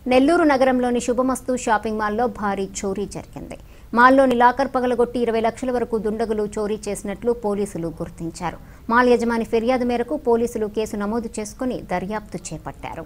నెల్లూరు నగరంలోని శుభమస్తు షాపింగ్ మాల్లో భారీ చోరీ జరిగింది మాల్లోని లాకర్ పగలగొట్టి ఇరవై లక్షల వరకు దుండగులు చోరీ చేసినట్లు పోలీసులు గుర్తించారు మాల్ యజమాని ఫిర్యాదు మేరకు పోలీసులు కేసు నమోదు చేసుకుని దర్యాప్తు చేపట్టారు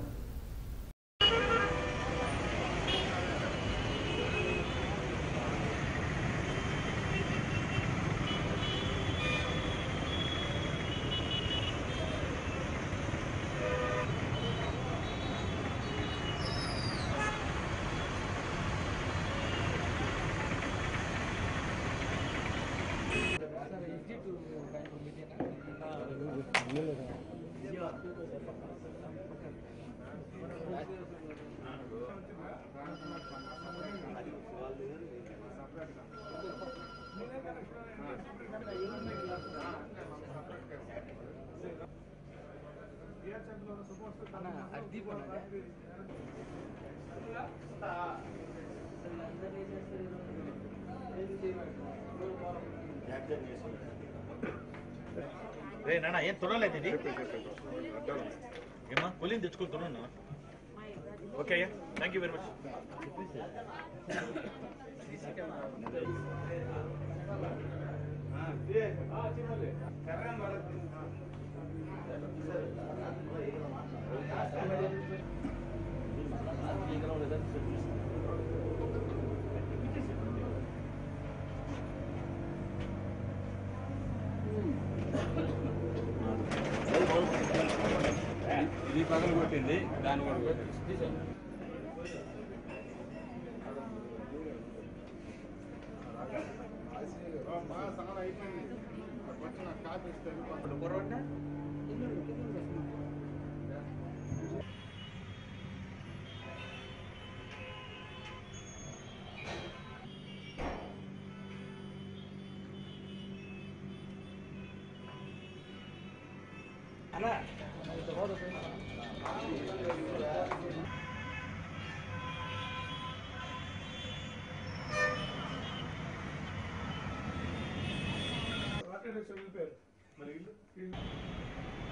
రే నాన్న ఏం తుడలేదు ఇది ఏమా పులిని తెచ్చుకుని తుడన్నా ఓకే అయ్యా థ్యాంక్ యూ వెరీ మచ్ ఇది పగలు కొట్టింది దాన్ని కూడా కొట్టింది రాకేష్ వెళ్ళిపోయారు మరి ఇల్లు